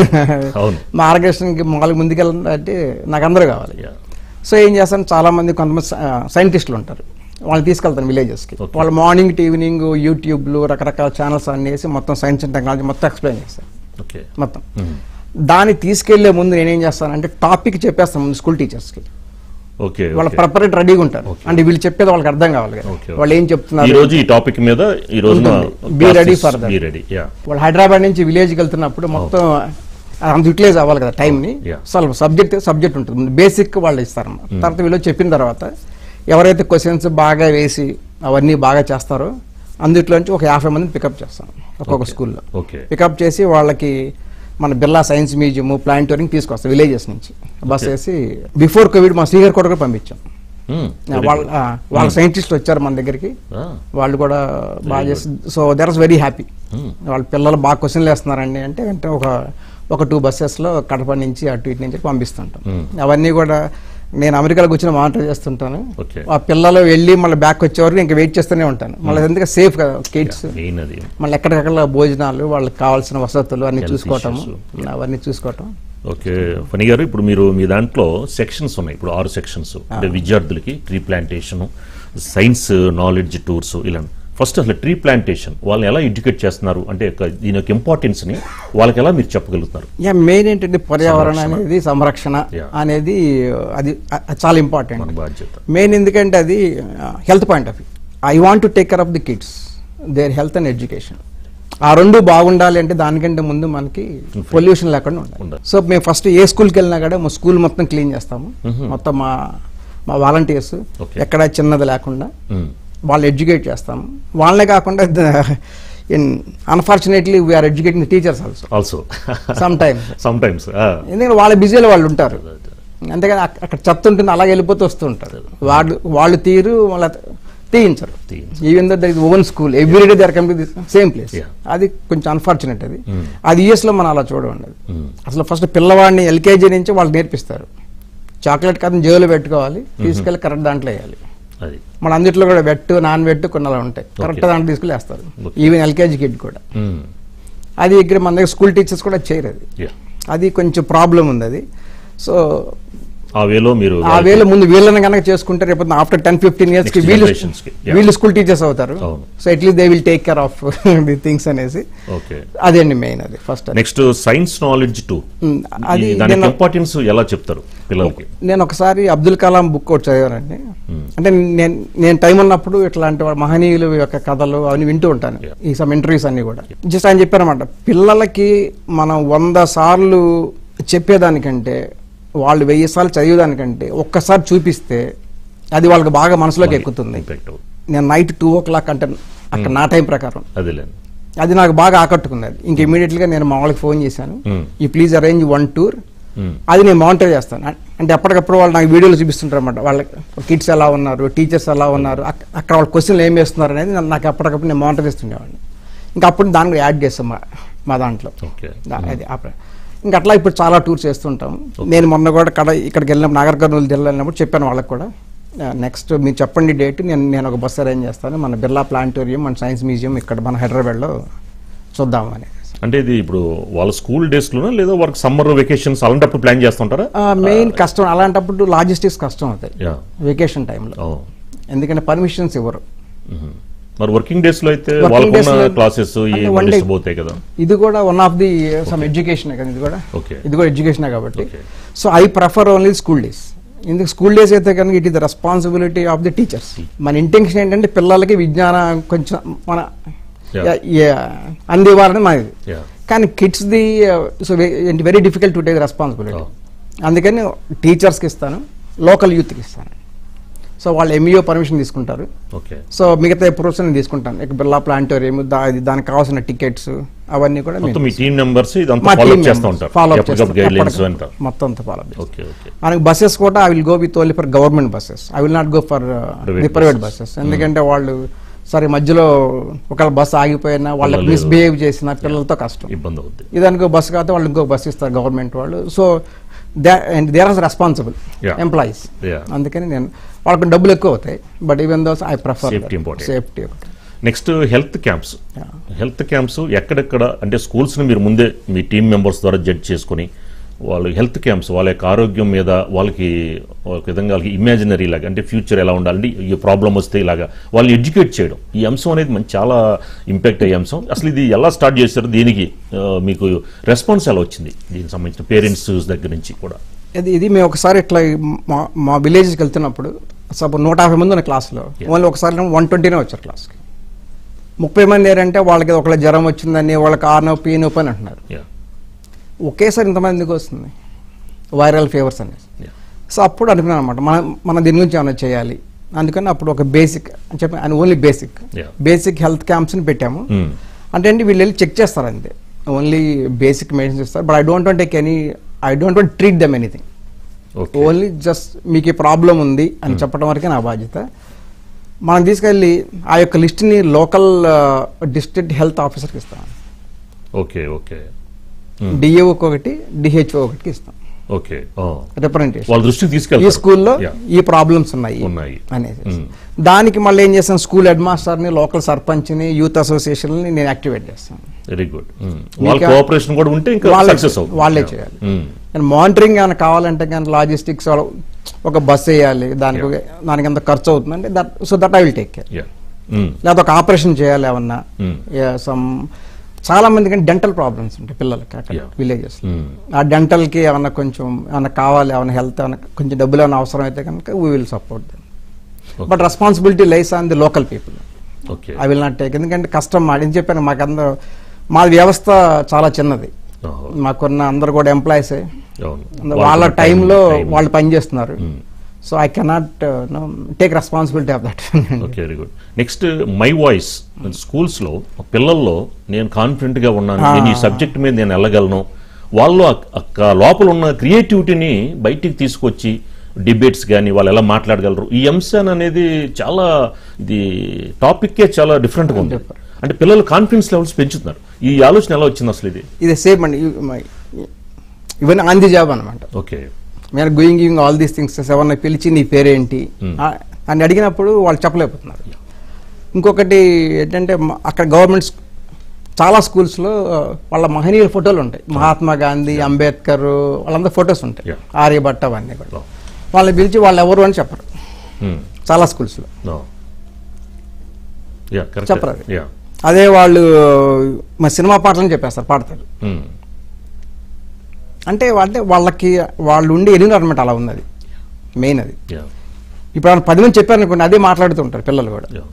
అవును మా ఆర్గనైజేషన్కి మామూలుగా ముందుకెళ్ళాలంటే నాకు అందరూ కావాలి యా సో ఏం చేస్తాను చాలా మంది కొంతమంది సైంటిస్టులు ఉంటారు వాళ్ళని తీసుకెళ్తాను విలేజెస్కి Okay. వాళ్ళు మార్నింగ్ టు ఈవినింగ్ యూట్యూబ్లు రకరకాల ఛానల్స్ అన్ని వేసి మొత్తం సైన్స్ అండ్ టెక్నాలజీ మొత్తం ఎక్స్ప్లెయిన్ చేస్తారు ఓకే మొత్తం దాన్ని తీసుకెళ్లే ముందు నేనేం చేస్తానంటే టాపిక్ చెప్పేస్తాను ముందు స్కూల్ టీచర్స్కి ఓకే వాళ్ళ ఓకే. ప్రిపరేట్ రెడీగా ఉంటారు Okay. అంటే వీళ్ళు చెప్పేది వాళ్ళకి అర్థం కావాలి కదా Okay, okay. వాళ్ళు ఏం ఈ చెప్తున్నారు రోజు ఈ టాపిక్ మీద ఈ రోజున ఉంటుంది. Be ready for that. Be ready yeah వాళ్ళు హైదరాబాద్ నుంచి విలేజ్కి వెళ్తున్నప్పుడు మొత్తం అంత యూటిలైజ్ అవ్వాలి కదా టైంని Yeah. అసలు సబ్జెక్ట్ సబ్జెక్ట్ ఉంటుంది బేసిక్ వాళ్ళు ఇస్తారు తర్వాత వీళ్ళు చెప్పిన తర్వాత ఎవరైతే క్వశ్చన్స్ బాగా వేసి అవన్నీ బాగా చేస్తారో అందులోంచి ఒక యాభై మందిని పికప్ చేస్తాం ఒక్కొక్క Okay. స్కూల్లో ఓకే పికప్ చేసి వాళ్ళకి మన బిర్లా సైన్స్ మ్యూజియం ప్లానిటోరింగ్ తీసుకొస్తాం విలేజెస్ నుంచి బస్ Okay. వేసి బిఫోర్ కోవిడ్ మా శ్రీహర్ కూడా పంపించాం ఉమ్. వాళ్ళ ఆ, వాళ్ళ సైంటిస్టులు వచ్చారు మన దగ్గరికి ఆ, వాళ్ళు కూడా బాగా చేసి so there is very happy Hmm. వాళ్ళ పిల్లలు బాగా క్వశ్చన్లు వేస్తున్నారండి అంటే అంటే ఒక ఒక టూ బస్సెస్లో కడప నుంచి అటు ఇటు నుంచి పంపిస్తుంటాం Hmm. అవన్నీ కూడా నేను అమెరికాలో కూర్చొని మానిటర్ చేస్తుంటాను Okay. ఆ పిల్లలు వెళ్ళి మళ్ళీ బ్యాక్ వచ్చే వరకు ఇంకా వెయిట్ చేస్తూనే ఉంటాను మళ్ళీ ఎందుకంటే సేఫ్ కదా కిడ్స్ మెయిన్ అది మళ్ళీ ఎక్కడికక్కడ భోజనాలు వాళ్ళకి కావాల్సిన వసతులు అన్ని Health చూసుకోవటం issues. అవన్నీ చూసుకోవటం ఓకే ఫణి గారు ఇప్పుడు మీరు మీ దాంట్లో సెక్షన్స్ ఉన్నాయి ఇప్పుడు ఆరు సెక్షన్స్ అంటే విద్యార్థులకి tree plantation science knowledge tours ఇలా ఫస్ట్ అసలు ట్రీ ప్లాంటేషన్ వాళ్ళని ఎలా ఎడ్యుకేట్ చేస్తున్నారు అంటే ఒక- దీని యొక్క ఇంపార్టెన్స్ ని వాళ్ళకి ఎలా మీరు చెప్పగలుగుతున్నారు యా మెయిన్ ఏంటంటే పర్యావరణం సంరక్షణ. అనేది సంరక్షణ Yeah. అనేది అది అది చాలా ఇంపార్టెంట్ మన బాధ్యత మెయిన్ ఎందుకంటే అది health point of view I want to take care of the kids their health and education ఆ రెండు బాగుండాలి అంటే దానికంటే ముందు మనకి పొల్యూషన్ లేకుండా ఉండాలి ఉండాలి. సో మేము ఫస్ట్ ఏ స్కూల్కి వెళ్ళినా కూడా మా స్కూల్ మొత్తం క్లీన్ చేస్తాము మొత్తం మా మా వాలంటీర్స్ Okay. ఎక్కడ చిన్నది లేకుండా ఉమ్. వాళ్ళు ఎడ్యుకేట్ చేస్తాము వాళ్ళే కాకుండా the- in unfortunately we are educating the teachers also also some times some times ఎందుకంటే వాళ్ళ బిజీలో వాళ్ళు ఉంటారు అంతేగాని అక్క- అక్కడ చెత్త ఉంటుంది అలాగే వెళ్ళిపోతూ వస్తూ ఉంటారు వాళ్ళు వాళ్ళు తీరు వాళ్ళ తీయించరు తీయించరు. Even that is own school everyday there come to same place Yeah. అది కొంచెం అన్ఫార్చునేట్ అది Mm. అది యూఎస్ లో మనం అలా చూడమండి అసలు ఫస్ట్ పిల్లవాడిని ఎల్కేజీ నుంచి వాళ్ళు నేర్పిస్తారు చాక్లెట్ కథను జేబులో పెట్టుకోవాలి తీసుకెళ్ళి కరెక్ట్ దాంట్లో వేయాలి అది మన అందుట్లో కూడా వెట్టు నాన్ వెట్టు కొన్ని అలా ఉంటాయి కరెక్ట్ Okay. దాంట్లో తీసుకెళ్ళి వేస్తారు Okay. ఈవెన్ ఎల్కేజీ కిడ్ కూడా Mm. అది ఇక్కడ మన దగ్గర స్కూల్ టీచర్స్ కూడా చేయరు అది Yeah. అది కొంచెం ప్రాబ్లం ఉంది అది సో ఆ వేలో మీరు ఆ వేళ ముందు వీళ్ళని కనుక చేసుకుంటే రేపు ఆఫ్టర్ టెన్ ఫిఫ్టీన్ ఇయర్స్ కి Next వీళ్ళు generations కి, yeah. వీళ్ళు స్కూల్ టీచర్స్ అవుతారు అవును. So at least they will take care of the things అనేసి ఓకే అదే అండి మెయిన్ అది first next science knowledge too ఉమ్, అది దానికి నేను- ఇంపార్టెన్స్ ఎలా చెప్తారు పిల్లలకి నేను ఒకసారి అబ్దుల్ కలాం బుక్ ఒకటి చదివానండి అంటే నేను నేను టైం ఉన్నప్పుడు ఇట్లాంటి వాళ్ళ మహనీయుల యొక్క కథలు అవన్నీ వింటూ ఉంటాను Yeah. ఈ సమ్ ఇంటర్వ్యూస్ అన్ని కూడా జస్ట్ ఆయన చెప్పారన్నమాట పిల్లలకి మనం వంద సార్లు చెప్పేదానికంటే వాళ్ళు వెయ్యి సార్లు చదివేదానికంటే ఒక్కసారి చూపిస్తే అది వాళ్ళకి బాగా మనసులోకి ఎక్కుతుంది ఇంపాక్ట్ నేను నైట్ టూ ఓ క్లాక్ అంటే అక్కడ నా టైం ప్రకారం అదేలేండి అది నాకు బాగా ఆకట్టుకుంది అది ఇంక ఇమీడియట్గా నేను మా వాళ్ళకి ఫోన్ చేశాను Hmm. ఈ please arrange one tour Mm. అది నేను మానిటర్ చేస్తాను అం- అంటే ఎప్పటికప్పుడు వాళ్ళు నాకు వీడియోలు చూపిస్తుంటారు అనమాట వాళ్ళ కిడ్స్ ఎలా ఉన్నారు టీచర్స్ ఎలా ఉన్నారు అక్- అక్కడ వాళ్ళ క్వశ్చన్లు ఏం వేస్తున్నారు అనేది నా- నాకు ఎప్పటికప్పుడు నేను మానిటర్ చేస్తుండేవాడిని ఇంకా అప్పుడు దాన్ని కూడా యాడ్ చేస్తాం మా మా దాంట్లో ఓకే దా- అది అప్పుడు ఇంకా అట్లా ఇప్పుడు చాలా టూర్స్ చేస్తుంటాం నేను మొన్న కూడా కడ ఇక్కడికి వెళ్ళినప్పుడు నాగర్ కర్నూలు జిల్లా వెళ్ళినప్పుడు చెప్పాను వాళ్ళకి కూడా నెక్స్ట్ మీరు చెప్పండి డేట్ నేను నేను ఒక బస్సు అరేంజ్ చేస్తాను మన బిర్లా ప్లాంటోరియం మన సైన్స్ మ్యూజియం ఇక్కడ మన హైదరాబాద్లో చూద్దామని అంటే ఇది ఇప్పుడు వాళ్ళ స్కూల్ డేస్ లోనా లేదా వర్క్ సమ్మర్ వెకేషన్స్ అలాంటప్పుడు ప్లాన్ చేస్తుంటారా మెయిన్ కష్టం అలాంటప్పుడు లాజిస్టిక్స్ కష్టం అవుతాయి యా వెకేషన్ టైంలో ఓ ఎందుకంటే పర్మిషన్స్ ఇవ్వరు మ్మ్. మరి వర్కింగ్ డేస్ లో అయితే Working వాళ్ళకున్న days లో- క్లాసెస్ అంటే one day- డిస్టర్బ్ అవుతాయి కదా ఇది కూడా one of the some education కదా ఇది కూడా ఓకే ఇది కూడా ఎడ్యుకేషనే కాబట్టి Okay. So I prefer only school days ఎందుకు స్కూల్ డేస్ అయితే కనుక it is the responsibility of the teachers మన ఇంటెన్షన్ ఏంటంటే పిల్లలకి విజ్ఞానం కొంచెం మన Yeah. యా- యా- అందివ్వాలని మనది యా కానీ kids the so very difficult to take responsibility Oh. అందుకని టీచర్స్కి ఇస్తాను లోకల్ యూత్కి ఇస్తాను సో వాళ్ళు ఎంఈఓ పర్మిషన్ తీసుకుంటారు ఓకే సో మిగతా అప్రోచ్ నేను తీసుకుంటాను ఇక బిర్లా ప్లాంటోరియం దా ఇది దానికి కావాల్సిన టికెట్స్ అవన్నీ కూడా మొత్తం మేము మీ టీం మెంబర్స్ ఇదంతా మా ఫాలో team చేస్తూ members ఉంటారు follow up ఎప్పటికప్పుడు చేస్తారు. గైడ్ లైన్స్ ఎప్పటికప్పుడు. అంతా మొత్తం అంతా ఫాలో ఓకే ఓకే మనకి బస్సెస్ కూడా I will go with only for government buses I will not go for Private the private buses. Buses ఎందుకంటే వాళ్ళు సరే మధ్యలో ఒకవేళ బస్సు ఆగిపోయినా వాళ్ళకి పిల్లలు- మిస్బిహేవ్ చేసిన పిల్లలతో కష్టం ఇబ్బంది అవుద్ది ఇదానికో బస్సు కాకపోతే వాళ్ళు ఇంకో బస్సు ఇస్తారు గవర్నమెంట్ వాళ్ళు so there are responsible Yeah. Employees Yeah. అందుకని నేను వాళ్ళకి డబ్బులు ఎక్కువ అవుతాయి but even those I prefer Safety important. Safety next health camps health camps ఎక్కడెక్కడ అంటే స్కూల్స్ని మీరు ముందే మీ టీం మెంబర్స్ ద్వారా జడ్జ్ చేసుకొని వాళ్ళు హెల్త్ క్యాంప్స్ వాళ్ళ యొక్క ఆరోగ్యం మీద వాళ్ళకి ఒక విధంగా వాళ్ళకి ఇమాజినరీ లాగా అంటే ఫ్యూచర్ ఎలా ఉండాలంటే ఈ ప్రాబ్లం వస్తే ఇలాగా వాళ్ళు ఎడ్యుకేట్ చేయడం ఈ అంశం అనేది మంచి చాలా ఇంపాక్ట్ అయ్యే అంశం అసలు ఇది ఎలా స్టార్ట్ చేశారు దీనికి ఆ, మీకు రెస్పాన్స్ ఎలా వచ్చింది దీనికి సంబంధించిన పేరెంట్స్ దగ్గర నుంచి కూడా ఇది ఇది మేము ఒకసారి ఇట్లా మా మా విలేజ్కి వెళ్తున్నప్పుడు సపోజ్ నూట యాభై మంది ఉన్న క్లాస్లో Yeah. ఓన్లీ ఒకసారి వన్ ట్వంటీనే వచ్చారు క్లాస్కి ముప్పై మంది ఏంటంటే వాళ్ళకి ఒకళ్ళ జ్వరం వచ్చిందని వాళ్ళకి ఆ నొప్పి ఈ నొప్పి అని అంటున్నారు యా ఒకేసారి ఇంతమంది ఎందుకు వస్తుంది వైరల్ ఫీవర్స్ అనేది యా సో అప్పుడు అనుకున్నాను అనమాట మనం మనం దీని గురించి ఏమైనా చేయాలి అందుకని అప్పుడు ఒక బేసిక్ అని చెప్పి అని only basic Yeah. Basic health క్యాంప్స్ని పెట్టాము Hmm. అంటే అండి వీళ్ళు వెళ్ళి చెక్ చేస్తారు అంతే ఓన్లీ బేసిక్ మెడిసిన్స్ ఇస్తారు but I don't want take any I don't want treat them anything okay only just మీకు ఈ ప్రాబ్లం ఉంది అని చెప్పడం వరకే నా బాధ్యత మనం తీసుకెళ్ళి ఆ యొక్క లిస్ట్ని లోకల్ డిస్ట్రిక్ట్ హెల్త్ ఆఫీసర్కి ఇస్తాం ఓకే ఓకే డిఏఓకి ఒకటి డిహెచ్ఓ ఒకటికి ఇస్తాం ఓకే రిప్రజెంటేషన్ వాళ్ళ దృష్టికి ఈ తీసుకెళ్తారు స్కూల్లో Yeah. ఈ ప్రాబ్లమ్స్ ఉన్నాయి ఉన్నాయి. అనేసి Mm. దానికి మళ్ళీ ఏం చేస్తాను స్కూల్ హెడ్ మాస్టర్ని లోకల్ సర్పంచ్ని యూత్ అసోసియేషన్ని నేను యాక్టివేట్ చేస్తాను వెరీ గుడ్ వాళ్ళ మీకు- కోఆపరేషన్ కూడా ఉంటే ఇంకా వాళ్ళే సక్సెస్ అవుతుంది వాళ్ళే Yeah. చేయాలి. Mm. నేను మానిటరింగ్ ఏమైనా కావాలంటే కానీ లాజిస్టిక్స్ ఒక బస్ వేయాలి దానికి దానికి ఎంత ఖర్చు అవుతుందంటే that so that I will take care Yeah. Mm. లేదా ఒక ఆపరేషన్ చేయాలి ఏమన్నా Mm. సమ్ చాలా మంది కానీ డెంటల్ ప్రాబ్లమ్స్ ఉంటాయి పిల్లలకి అక్కడ Yeah. Villages Mm. ఆ డెంటల్కి ఏమన్నా కొంచెం ఏమన్నా కావాలి ఏమైనా హెల్త్ ఏమైనా కొంచెం డబ్బులు ఏమైనా అవసరం అయితే కనుక we will support them Okay. But responsibility lies on the local people okay I will not take ఎందుకంటే కష్టం మాది ఏం చెప్పాను మాకు అందరూ మా వ్యవస్థ చాలా చిన్నది ఓహో. మాకున్న అందరు కూడా ఎంప్లాయీసే అవును. వాళ్ళ వాళ్ళకున్న టైంలో time- వాళ్ళు పని చేస్తున్నారు Mm. So I cannot take responsibility of that okay very good next my voice schools లో పిల్లల్లో నేను కాన్ఫిడెంట్ గా ఉన్నాను నేను ఈ సబ్జెక్ట్ మీద నేను వెళ్ళగలను వాళ్ళు ఆ- ఆ లోపల ఉన్న క్రియేటివిటీని బయటికి తీసుకొచ్చి డిబేట్స్ కానీ వాళ్ళు ఎలా మాట్లాడగలరు ఈ అంశాన్ని అనేది చాలా ఇది టాపిక్కే చాలా డిఫరెంట్గా ఉంది అంటే పిల్లలు కాన్ఫిడెన్స్ లెవెల్స్ పెంచుతున్నారు ఈ ఆలోచన ఎలా వచ్చింది అసలు ఇది ఇది సేమ్ అండి ఇవన్నీ ఆన్ ది జాబ్ అనమాట ఓకే మీరు going giving all these things ఎవరిని పిలిచి నీ పేరేంటి ఆ, అని అడిగినప్పుడు వాళ్ళు చెప్పలేకపోతున్నారు ఇంకొకటి ఏంటంటే మ- అక్కడ గవర్నమెంట్ చాలా స్కూల్స్లో వాళ్ళ మహనీయుల ఫోటోలు ఉంటాయి మహాత్మా గాంధీ అంబేద్కర్ వాళ్ళందరూ ఫొటోస్ ఉంటాయి Yeah. ఆర్యభట్ట అవన్నీ కూడా Oh. వాళ్ళని పిలిచి వాళ్ళు ఎవరు అని చెప్పరు Hmm. చాలా స్కూల్స్లో No. Yeah, correct. చెప్పరు అది. Yeah. అదే వాళ్ళు మా సినిమా పాటలని చెప్పేస్తారు పాడతారు Hmm. అంటే అంటే వాళ్ళకి వాళ్ళు ఉండే ఎన్విరాన్మెంట్ అలా ఉంది అది మెయిన్ అది Yeah. ఇప్పుడు ఆయన పది మంది చెప్పారు అనుకోండి అదే మాట్లాడుతుంటారు పిల్లలు కూడా Yeah.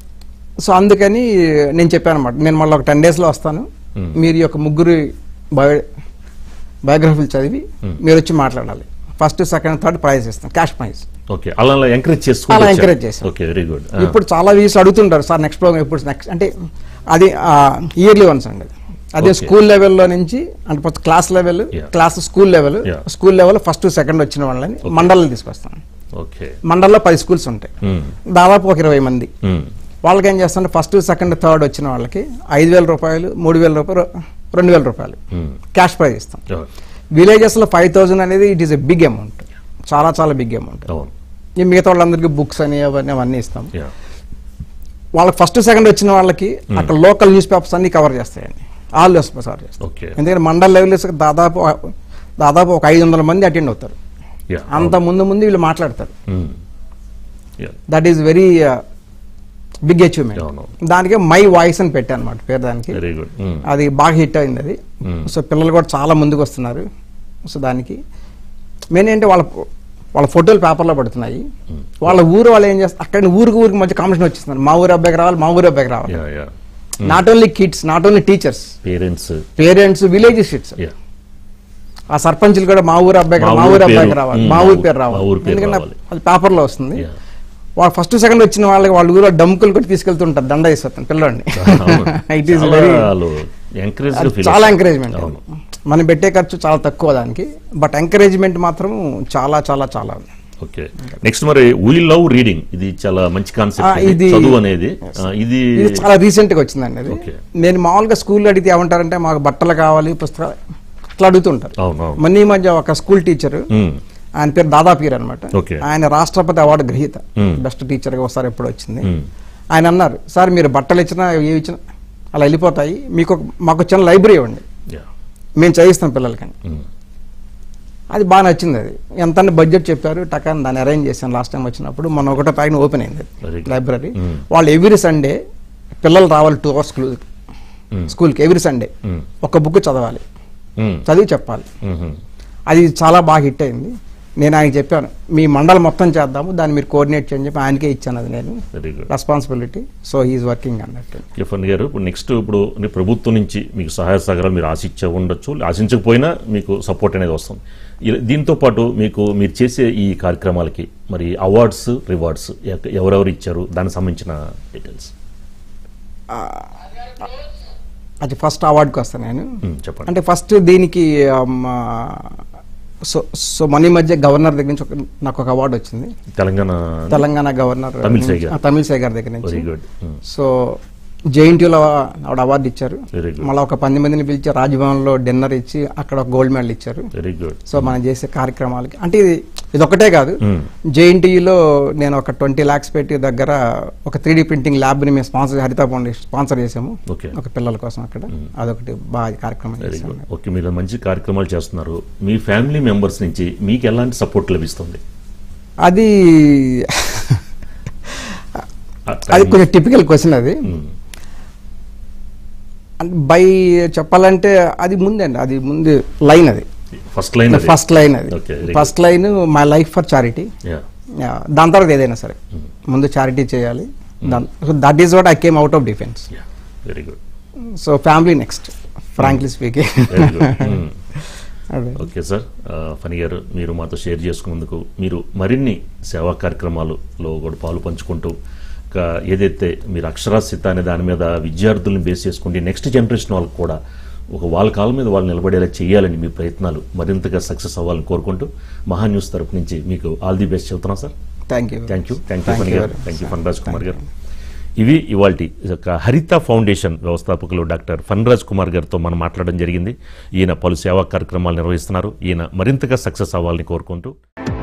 సో అందుకని నేను చెప్పాను అనమాట నేను మళ్ళీ ఒక టెన్ డేస్లో వస్తాను Hmm. మీరు ఈ యొక్క ముగ్గురు బయో బయోగ్రఫీలు చదివి Hmm. మీరు వచ్చి మాట్లాడాలి ఫస్ట్ సెకండ్ థర్డ్ ప్రైజ్ ఇస్తాను క్యాష్ ప్రైజ్ ఓకే అలా ఎంకరేజ్ చేసుకుంటూ అలా వచ్చారు. encourage చేశాం. ఓకే వెరీ గుడ్ ఇప్పుడు చాలా వీస్ అడుగుతుంటారు సార్ నెక్స్ట్ ప్రోగ్రామ్ ఎప్పుడు నెక్స్ట్ అంటే అది ఇయర్లీ వన్స్ అండి అది. అదే Okay. స్కూల్ లెవెల్లో నుంచి అంటే first class level Yeah. Class school level Yeah. School level first second వచ్చిన వాళ్ళని మండలం తీసుకొస్తాను ఓకే మండల్లో పది స్కూల్స్ ఉంటాయి Hmm. దాదాపు ఒక ఇరవై మంది Hmm. వాళ్ళకి ఏం చేస్తారంటే ఫస్ట్ సెకండ్ థర్డ్ వచ్చిన వాళ్ళకి ఐదు వేల రూపాయలు మూడు వేల రూపాయలు రెండు వేల రూపాయలు Hmm. క్యాష్ ప్రైజ్ ఇస్తాం Yeah. విలేజెస్లో ఫైవ్ థౌజండ్ అనేది it is a big amount చాలా చాలా బిగ్ అమౌంట్ అవును ఈ మిగతా వాళ్ళందరికీ బుక్స్ అని అవన్నీ అవన్నీ ఇస్తాం Yeah. వాళ్ళకి ఫస్ట్ సెకండ్ వచ్చిన వాళ్ళకి అక్కడ లోకల్ న్యూస్ పేపర్స్ అన్ని కవర్ చేస్తాయండి ఆల్ న్యూస్ పేపర్స్ కవర్ చేస్తాయి ఓకే ఎందుకంటే మండల్ లెవెల్ దాదాపు దాదాపు ఒక ఐదు వందల మంది అటెండ్ అవుతారు Yeah. అంత ముందు ముందు వీళ్ళు మాట్లాడతారు Hmm. Yeah. That is very big achievement అవును. దానికి మై వాయిస్ అని పెట్టాను అనమాట పేరు దానికి వెరీ గుడ్ Hmm. అది బాగా హిట్ అయింది అది Hmm. సో పిల్లలు కూడా చాలా ముందుకు వస్తున్నారు సో దానికి మెయిన్ ఏంటంటే వాళ్ళ వాళ్ళ ఫోటోలు పేపర్లో పడుతున్నాయి వాళ్ళ ఊరు వాళ్ళు ఏం చేస్తారు అక్కడ ఊరికి ఊరికి మధ్య కాంపిటీషన్ వచ్చేస్తున్నారు మా ఊరు అబ్బాయికి రావాలి మా ఊరు అబ్బాయికి రావాలి Yeah, yeah. Not only kids not only teachers parents parents village షిట్స్ Yeah. ఆ సర్పంచులు కూడా మా ఊరు అబ్బాయికి మా మా ఊరు ఊరు అబ్బాయికి పేరు. రావాలి Hmm, మా మా ఊరు ఊరు- పేరు మా రావాలి ఊరు పేరు ఎందుకంటే రావాలి. అది పేపర్లో వస్తుంది Yeah. వాళ్ళు ఫస్ట్ సెకండ్ వచ్చిన వాళ్ళకి వాళ్ళ ఊరిలో డమ్ముకులు కొట్టి తీసుకెళ్తుంటారు దండ వేసేస్తాను పిల్లోడిని ఇట్ ఈస్ వెరీ ఎంకరేజ్ అది చాలా ఎంకరేజ్మెంట్ మనం పెట్టే ఖర్చు చాలా తక్కువ దానికి బట్ ఎంకరేజ్మెంట్ మాత్రం చాలా చాలా చాలా ఉంది ఓకే నెక్స్ట్ మరి వీ లవ్ రీడింగ్ ఇది చాలా మంచి ఆ, కాన్సెప్ట్ ఇది- చదువు అనేది ఆ, ఇది ఇది చాలా రీసెంట్ గా వచ్చిందండి అది Okay. నేను మామూలుగా స్కూల్లో అడిగితే ఏమంటారంటే మాకు బట్టలు కావాలి పుస్తకాలు అట్లా అడుగుతుంటారు అవును అవును మొన్న ఈ మధ్య ఒక స్కూల్ టీచర్ Hmm. ఆయన పేరు దాదాపీర్ అనమాట Okay. ఆయన రాష్ట్రపతి అవార్డు గ్రహీత Hmm. బెస్ట్ టీచర్ గా ఒకసారి ఎప్పుడు వచ్చింది Hmm. ఆయన అన్నారు సార్ మీరు బట్టలు ఇచ్చినా ఏవి ఇచ్చినా అలా వెళ్ళిపోతాయి మీకు ఒక- మాకు చిన్న లైబ్రరీ ఇవ్వండి Yeah. మేము చదివిస్తాం పిల్లలకి Hmm. అది బాగా నచ్చింది అది ఎంత బడ్జెట్ చెప్పారు టకాన్ దాన్ని అరేంజ్ చేశాను లాస్ట్ టైం వచ్చినప్పుడు మొన్న ఒకటో తాగిన ఓపెన్ అయింది Very good. Library Hmm. వాళ్ళు ఎవ్రీ సండే పిల్లలు రావాలి టూ అవర్స్ స్కూల్ Hmm. స్కూల్కి ఎవ్రీ సండే Hmm. ఒక బుక్ చదవాలి Hmm. చదివి చెప్పాలి Mhm. అది చాలా బాగా హిట్ అయింది నేను ఆయనకి చెప్పాను మీ మండలం మొత్తం చేద్దాము దాన్ని మీరు కోఆర్డినేట్ చేయని చెప్పి ఆయనకే ఇచ్చాను అది నేను very good responsibility so he is working అన్నట్టు కిఫన్ గారు ఇప్పుడు నెక్స్ట్ ఇప్పుడు నీ ప్రభుత్వం నుంచి మీకు సహాయ సహకారాలు మీరు ఆశించ ఉండొచ్చు ఆశించకపోయినా మీకు సపోర్ట్ అనేది వస్తుంది ఇలా- దీంతో పాటు మీకు మీరు చేసే ఈ కార్యక్రమాలకి మరి అవార్డ్స్ రివార్డ్స్ ఎక- ఎవరెవరు ఇచ్చారు దానికి సంబంధించిన డీటెయిల్స్ అది ఫస్ట్ అవార్డుకి వస్తాను నేను చెప్పండి అంటే ఫస్ట్ దీనికి ఆమ్, ఆ, సో సో మన ఈ మధ్య గవర్నర్ దగ్గర నుంచి ఒక నాకు ఒక అవార్డు వచ్చింది తెలంగాణ తెలంగాణ గవర్నర్ తమిళిసై నుంచి- గారు. ఆ, తమిళిసై గారి దగ్గర నుంచి వెరీ గుడ్ సో జేఎన్టీయూలో ఆవిడ అవార్డు ఇచ్చారు వెరీ గుడ్ మళ్ళీ ఒక పది మందిని పిలిచి రాజ్భవన్లో డిన్నర్ ఇచ్చి అక్కడ ఒక గోల్డ్ మెడల్ ఇచ్చారు వెరీ గుడ్ సో మనం చేసే కార్యక్రమాలకి అంటే ఇది ఇది ఒకటే కాదు Hmm. జేఎన్టీయూలో నేను ఒక ట్వంటీ ల్యాక్స్ పెట్టి దగ్గర ఒక త్రీ డీ ప్రింటింగ్ ల్యాబ్ని మేము స్పాన్సర్ హరిత ఫౌండేషన్ స్పాన్సర్ చేసాము ఓకే ఒక పిల్లల కోసం అక్కడ అదొకటి బాగా కార్యక్రమం వెరీ చేసాము గుడ్ ఓకే మీరు మంచి కార్యక్రమాలు చేస్తున్నారు మీ ఫ్యామిలీ మెంబర్స్ నుంచి మీకు ఎలాంటి సపోర్ట్ లభిస్తుంది అది ఆ అది time- కొంచెం టిపికల్ క్వశ్చన్ అది Hmm. అంటే బై చెప్పాలంటే అది ముందండి అది ముందు లైన్ అది ఫస్ట్ లైన్ అది. ఫస్ట్ లైన్ అది Okay, very first line my life for charity Yeah. దాని తర్వాత ఏదైనా సరే ముందు చారిటీ చేయాలి that is what I came out of defence Yeah. Very good so family next frankly speaking very good అదే. Okay sir ఆ, ఫణి గారు మీరు మాతో షేర్ చేసుకున్నందుకు మీరు మరిన్ని సేవా కార్యక్రమాలలో కూడా పాలు పంచుకుంటూ ఇంకా ఏదైతే మీరు అక్షరాస్యత అనే దాని మీద విద్యార్థుల్ని బేస్ చేసుకుంటే నెక్స్ట్ జనరేషన్ వాళ్ళకి కూడా ఒక వాళ్ళ కాలం మీద వాళ్ళు నిలబడేలా చేయాలని మీ ప్రయత్నాలు మరింతగా సక్సెస్ అవ్వాలని కోరుకుంటూ మహా న్యూస్ తరపు నుంచి మీకు ఆల్ ది బెస్ట్ చెబుతున్నాం sir thank you thank you thank you Thank Phani you గారు very much, thank you sir. Phanaraj Kumar Thank గారు ఇవి ఇవాల్టి యొక్క హరిత ఫౌండేషన్ వ్యవస్థాపకులు డాక్టర్ ఫణరాజ్ కుమార్ గారితో మనం మాట్లాడడం జరిగింది ఈయన పలు సేవా కార్యక్రమాలు నిర్వహిస్తున్నారు ఈయన మరింతగా సక్సెస్ అవ్వాలని కోరుకుంటూ